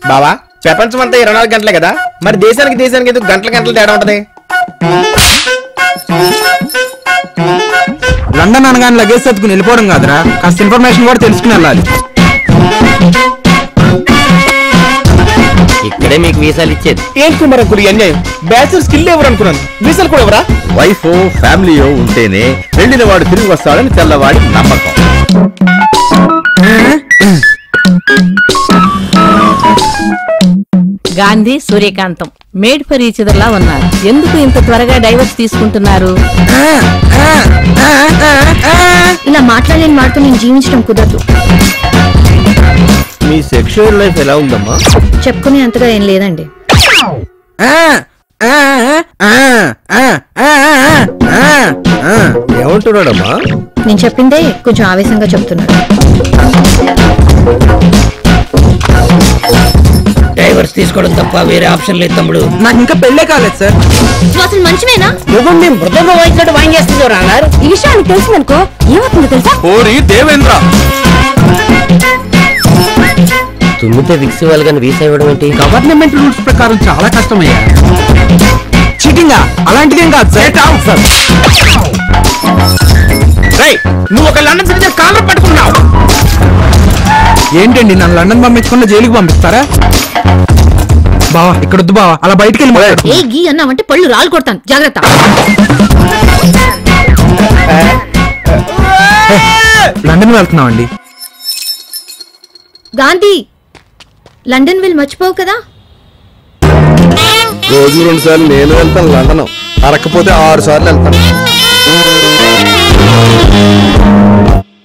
బావా ప్రపంచం అంతా ఇరవై నాలుగు గంటలే కదా మరి దేశానికి దేశానికి ఎందుకు గంటల గంటలు తేడా ఉంటది లండన్ అనగానే లగేజ్ సర్దుకుని వెళ్ళిపోవడం కాదురా కాస్త ఇన్ఫర్మేషన్ కూడా తెలుసుకుని వెళ్ళాలి ఇక్కడే మీకు వీసాలు ఇచ్చేది ఏంటి కుమార్ అంకుల్ ఈ అన్యాయం బ్యాచులర్ స్కిల్ ఎవరు అనుకున్నాను వీసాలు కూడా ఎవరా వైఫ్ ఫ్యామిలీయో ఉంటేనే వెళ్ళిన వాడు తిరిగి వస్తాడని తెల్లవాడి నమ్మకం Gandhi Suryakantam made for each లా ఉన్నారు ఎందుకు ఇంత త్వరగా డైవర్స్ తీసుకుంటున్నారు ఇలా మాట్లాడలేని వాడితో నేను జీవించడం కుదరదు మీ సెక్షువల్ లైఫ్ ఎలా ఉందమ్మా చెప్పుకునే అంతగా ఏం లేదండి ఏమంటున్నాడమ్మా నేను చెప్పిందే కొంచెం ఆవేశంగా చెప్తున్నాడు డైవర్స్ తీసుకోవడం తప్ప వేరే ఆప్షన్ లేదు తమ్ముడు నాకు ఇంకా పెళ్ళే కాలేదు సార్ నువ్వు అసలు మంచివేనా నువ్వు మేము మృదంగా వాయించినట్టు వాయించేస్తుంది రాన్నారు ఈ విషయం నీకు తెలిసిందనుకో ఏమవుతుందో తెలుసా ఓరి దేవేంద్ర తుమ్మితే విక్స్ ఇవ్వాలి కానీ వీసా ఇవ్వడం ఏంటి గవర్నమెంట్ రూల్స్ ప్రకారం చాలా కష్టమయ్యా చీటింగా అలాంటిదేం కాదు సార్ రేయ్ నువ్వు ఒక లండన్ సిటిజన్ కాలర్ పట్టుకున్నావు ఏంటండి నన్ను లండన్ పంపించకుండా జైలుకి పంపిస్తారా బావా ఇక్కడ వద్దు బావా అలా బయటికి వెళ్ళి మాట్లాడు. ఏ గీ అన్నావంటే పళ్ళు రాళ్ళు కొడతాను జాగ్రత్త లండన్ వెళ్తున్నాం అండి గాంధీ లండన్ విల్ మర్చిపోవు కదా రోజు రెండు సార్లు నేను వెళ్తాను లండన్ అరకపోతే ఆరు సార్లు వెళ్తాను